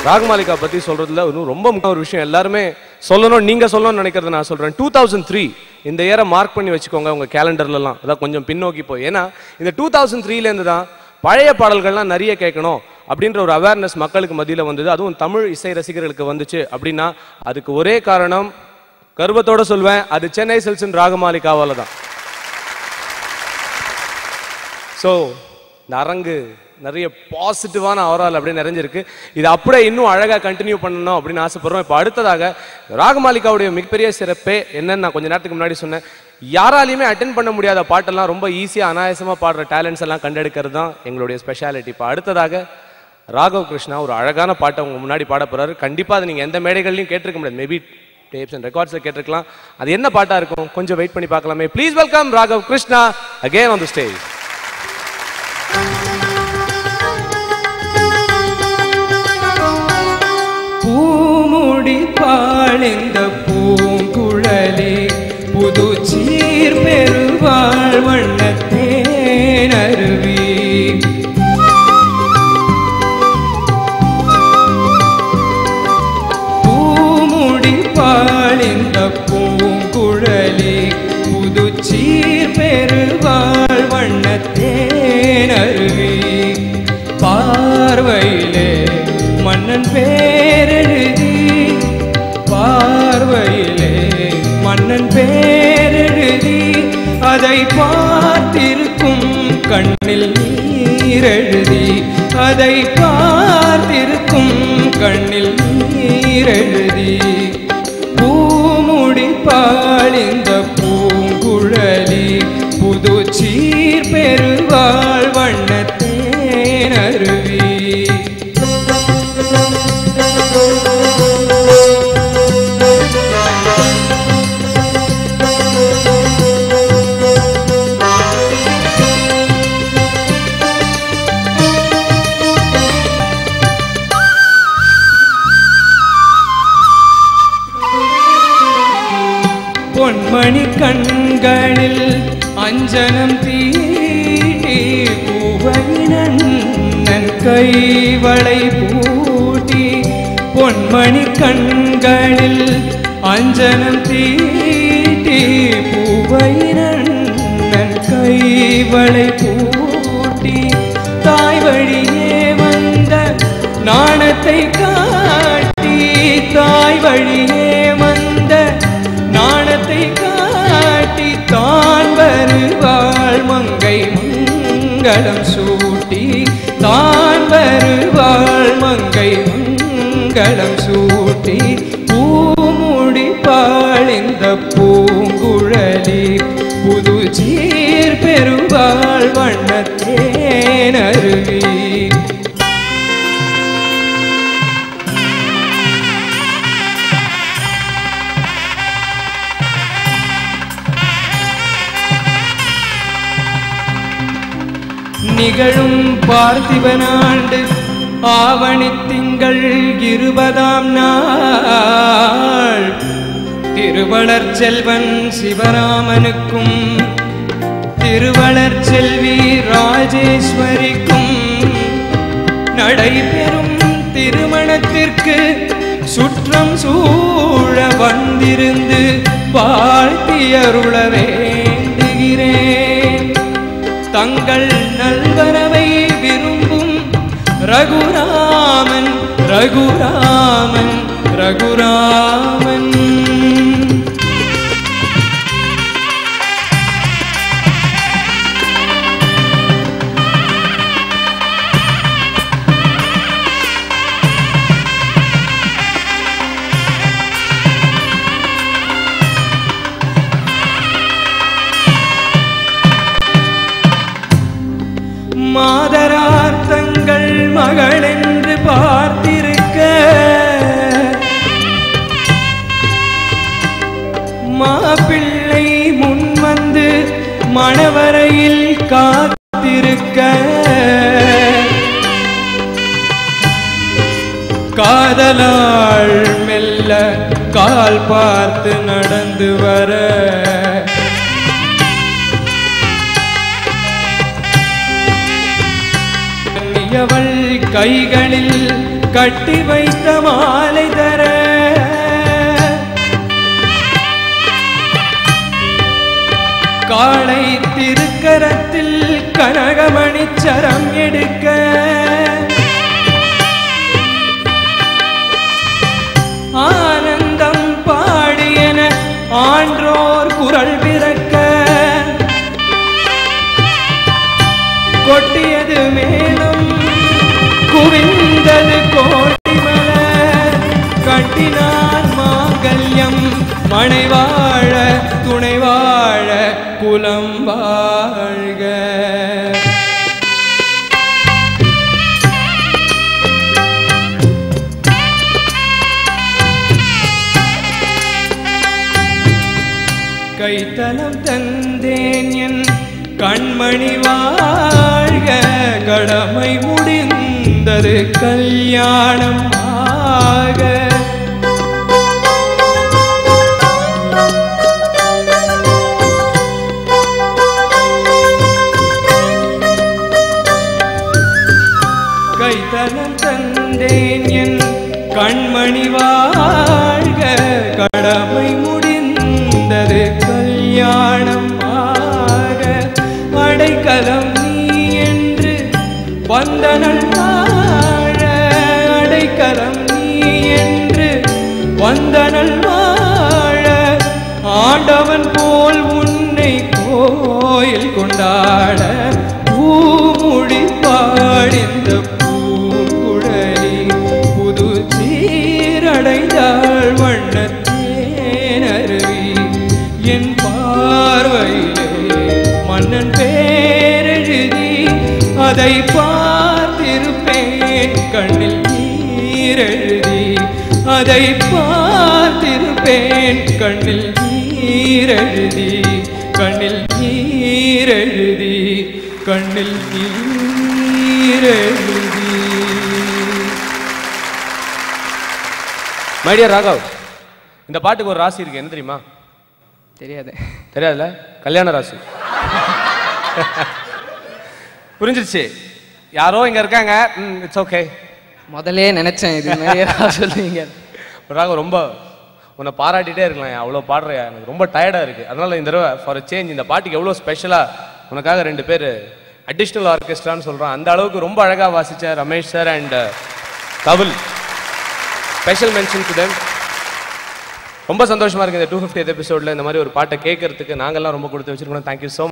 ராகமாலிகா பத்தி சொல்றதுல இன்னும் ரொம்ப முக்கிய ஒரு விஷயம் எல்லாருமே சொல்லணும் நீங்க சொல்லணும்னு நினைக்கிறத நான் சொல்றேன் டூ தௌசண்ட் த்ரீ இந்த இயரை மார்க் பண்ணி வச்சுக்கோங்க உங்க கேலண்டர்லலாம் அதான் கொஞ்சம் பின்னோக்கி போய் ஏன்னா இந்த டூ தௌசண்ட் த்ரீலேருந்து தான் பழைய பாடல்கள்லாம் நிறைய கேட்கணும் அப்படின்ற ஒரு அவேர்னஸ் மக்களுக்கு மத்தியில் வந்தது அதுவும் தமிழ் இசை ரசிகர்களுக்கு வந்துச்சு அப்படின்னா அதுக்கு ஒரே காரணம் கர்வத்தோட சொல்வேன் அது சென்னை சில்சன் ராகமாலிகாவால தான் ஸோ இந்த அரங்கு நிறைய பாசிட்டிவான அவரால் அப்படியே நிறைஞ்சிருக்கு இது அப்படியே இன்னும் அழகாக கண்டினியூ பண்ணணும் அப்படின்னு ஆசைப்படுறோம் இப்போ அடுத்ததாக ராகமாலிகாவுடைய மிகப்பெரிய சிறப்பே என்னன்னு நான் கொஞ்ச நேரத்துக்கு முன்னாடி சொன்னேன் யாராலையுமே அட்டென்ட் பண்ண முடியாத பாட்டெல்லாம் ரொம்ப ஈஸியாக அனாயாசமாக பாடுற டேலண்ட்ஸ் எல்லாம் கண்டெடுக்கிறது தான் எங்களுடைய ஸ்பெஷாலிட்டி இப்போ அடுத்ததாக ராகவ் கிருஷ்ணா ஒரு அழகான பாட்டை உங்க முன்னாடி பாட போறாரு கண்டிப்பாக அதை நீங்கள் எந்த மேடைகள்லையும் கேட்டிருக்க முடியாது மேபி டேப்ஸ் அண்ட் ரெக்கார்ட்ஸில் கேட்டிருக்கலாம் அது என்ன பாட்டாக இருக்கும் கொஞ்சம் வெயிட் பண்ணி பார்க்கலாமே please welcome Raghav Krishna again on the stage பூமுடி பாழிந்த பூங்குழலி புது சீர் பெருவாழ் வண்ணத்தேனருவி பூமுடி பாழிந்த பூங்குழலி புது சீர் பெருவாழ் வண்ணத்தேனருவி பார்வையிலே மன்னன் பேரெழுதி பார்வையிலே மன்னன் பேரெழுதி அதை பார்த்திருக்கும் கண்ணில் நீரெழுதி அதை பார்த்திருக்கும் கண்ணில் நீரெழுதி பூமுடி பாழிந்த பூங்குழலி புது சீர் பெருவாழ் வண்ணத்தேனருவி பொன்மணி கண்களில் அஞ்சனம் தீட்டி பூவையினன் கைவளை பூட்டி பொன்மணி கண்களில் அஞ்சனம் தீட்டி பூவையினன் கைவளை பூட்டி தாய் வழியே வந்த நாணத்தை காட்டி தாய் வழியே வந்த நாணத்தை காட்டி தான் வருவாள் மங்கை மங்களம் சூட்டி தான் வருவாள் மங்கை மங்களம் சூட்டி பூமுடி பாழிந்த பூங்குழலி புது சீர் பெருவாள் வண்ணத்தேனருவி நிகழும் பார்த்திபனாண்டு ஆவணி திங்கள் இருபதாம் நாள் திருவளர் செல்வன் சிவராமனுக்கும் திருவளர் செல்வி ராஜேஸ்வரிக்கும் நடைபெறும் திருமணத்திற்கு சுற்றம் சூழ வந்திருந்து வாழ்த்தியருள வேண்டுகிறேன் தங்கள் நல்வரவை விரும்பும் ரகுராமன் ரகுராமன் ரகுராமன் மாதரார் தங்கள் மகள் என்று பார்த்திருக்க மாப்பிள்ளை முன் வந்து மணவரையில் காத்திருக்க காதலாள் மெல்ல கால் பார்த்து நடந்து வர கண்ணியவள் கைகளில் கட்டி வைத்த மாலை தர காளை திருக்கரத்தில் கனகமணிச்சரம் எடுக்க ஆனந்தம் பாடியன ஆன்றோர் குரல் பிறக்க கொட்டியது மேலும் குவிந்தது கோடி மலர் கட்டினார் மாங்கல்யம் மனை வாழ துணை வாழ குலம் வாழ்க கைத்தலம் தந்தேன் என் கண்மணி வாழ்க கடமை முடிந்தது கல்யாணம் ஆக கைத்தலம் தந்தேன் என் கண்மணி வாழ்க கடமை முடிந்தது கல்யாணம் ஆக அடைக்கலம் நீ என்று வந்தனள் வாழ அடைக்கலம் நீ என்று வந்தனள் வாழ ஆண்டவன் போல் உன்னை கோயில் கொண்டாட பூமுடி பாடிந்த பூங்குழலி புது சீரடைந்தாள் வண்ணத்தேனருவி என் பார்வையிலே மன்னன் பேரெழுதி அதை பார்த்திருப்பேன் கண்ணில் நீரெழுதி அதை பார்த்திருப்பேன் கண்ணில் நீரெழுதி கண்ணில் நீரெழுதி கண்ணில் நீரெழுதி மைடியர் ராகவ் இந்த பாட்டுக்கு ஒரு ராசி இருக்கு என்ன தெரியுமா தெரியாது தெரியாதுல்ல கல்யாண ராசி புரிஞ்சிருச்சு யாரோ இங்க இருக்காங்க இட்ஸ் ஓகே முதல்லயே நினைச்சேன் இது மாதிரி ஏதாவது சொல்லுவீங்க ராகவ் ரொம்ப உன்னை பாராட்டிட்டே இருக்கலாம் அவ்வளோ பாடுறியா எனக்கு ரொம்ப டயர்டாக இருக்குது அதனால இந்த தடவை ஃபார் சேஞ்ச் இந்த பாட்டுக்கு எவ்வளோ ஸ்பெஷலாக உனக்காக ரெண்டு பேர் அடிஷ்னல் ஆர்கெஸ்ட்ரான்னு சொல்கிறோம் அந்த அளவுக்கு ரொம்ப அழகாக வாசிச்ச ரமேஷ் சார் அண்ட் கவில் ஸ்பெஷல் மென்ஷன் டு them ரொம்ப சந்தோஷமா இருக்கு இந்த டூ ஃபிஃப்டி எபிசோட்ல இந்த மாதிரி ஒரு பாட்டை கேட்கறதுக்கு நாங்கெல்லாம் ரொம்ப கொடுத்து வச்சிருக்கோம் தேங்க்யூ ஸோ